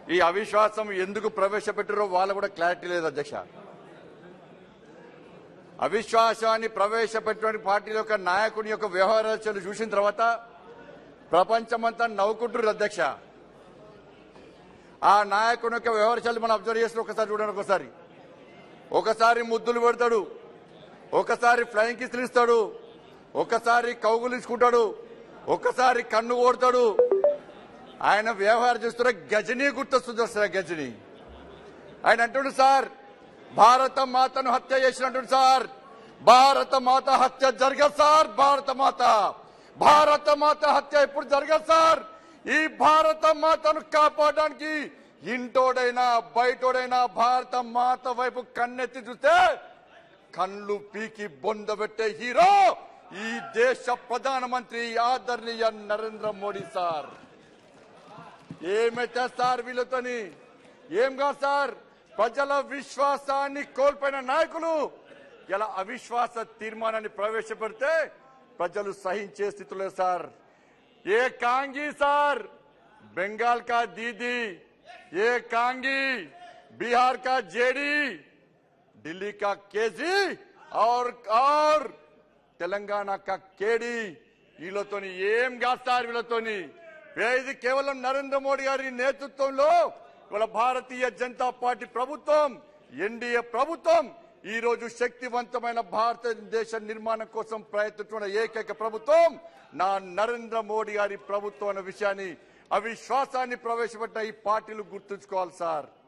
ఈ అవిశ్వాసం ఎందుకు ప్రవేశపెట్టారో వాళ్ళు కూడా క్లారిటీ లేదు అధ్యక్ష అవిశ్వాసాన్ని ప్రవేశపెట్టిన పార్టీ యొక్క నాయకుని యొక్క వ్యవహారాలు చూసిన తర్వాత ప్రపంచమంతా నవ్వుకుంటున్నారు అధ్యక్ష ఆ నాయకుని యొక్క వ్యవహారాలు మనం అబ్జర్వ్ చేసిన ఒకసారి చూడండి ఒకసారి ఒకసారి ముద్దులు పెడతాడు ఒకసారి ఫ్లయింగ్ కిస్లు ఇస్తాడు ఒకసారి కౌగులించుకుంటాడు ఒకసారి కన్ను కొడతాడు ఆయన వ్యవహారం చేస్తున్న గజనీ గుర్తొస్తుంది వస్తుంది గజనీ ఆయన అంటుడు సార్ భారత మాతను హత్య చేసినట్టు సార్ భారత మాత హత్య జరగదు సార్ భారత మాత భారత మాత హత్య ఇప్పుడు జరగదు సార్ ఈ భారత మాతను కాపాడడానికి ఇంటోడైనా బయటోడైనా భారత మాత వైపు కన్నెత్తి చూస్తే కళ్ళు పీకి బొందబెట్టే హీరో ఈ దేశ ప్రధానమంత్రి ఆదరణీయ నరేంద్ర మోడీ సార్ ఏమైతే సార్ వీళ్ళతోని ఏం కాదు సార్ ప్రజల విశ్వాసాన్ని కోల్పోయిన నాయకులు ఇలా అవిశ్వాస తీర్మానాన్ని ప్రవేశపెడితే ప్రజలు సహించే స్థితిలో సార్ ఏ కాంగి సార్ బెంగాల్ కా దీदी ఏ కాంగి बिहार का जेडी दिल्ली का केजी और और తెలంగాణ కా కేడి వీళ్ళతోని ఏం కాస్తారు వీళ్ళతోని ఇది కేవలం నరేంద్ర మోడీ గారి నేతృత్వంలో ఇవాళ భారతీయ జనతా పార్టీ ప్రభుత్వం ఎన్డీఏ ప్రభుత్వం ఈ రోజు శక్తివంతమైన భారతదేశ నిర్మాణం కోసం ప్రయత్నిస్తున్న ఏకైక ప్రభుత్వం నా నరేంద్ర మోడీ గారి ప్రభుత్వం అన్న విషయాన్ని అవిశ్వాసాన్ని ప్రవేశపెట్టిన ఈ పార్టీలు గుర్తుంచుకోవాలి సార్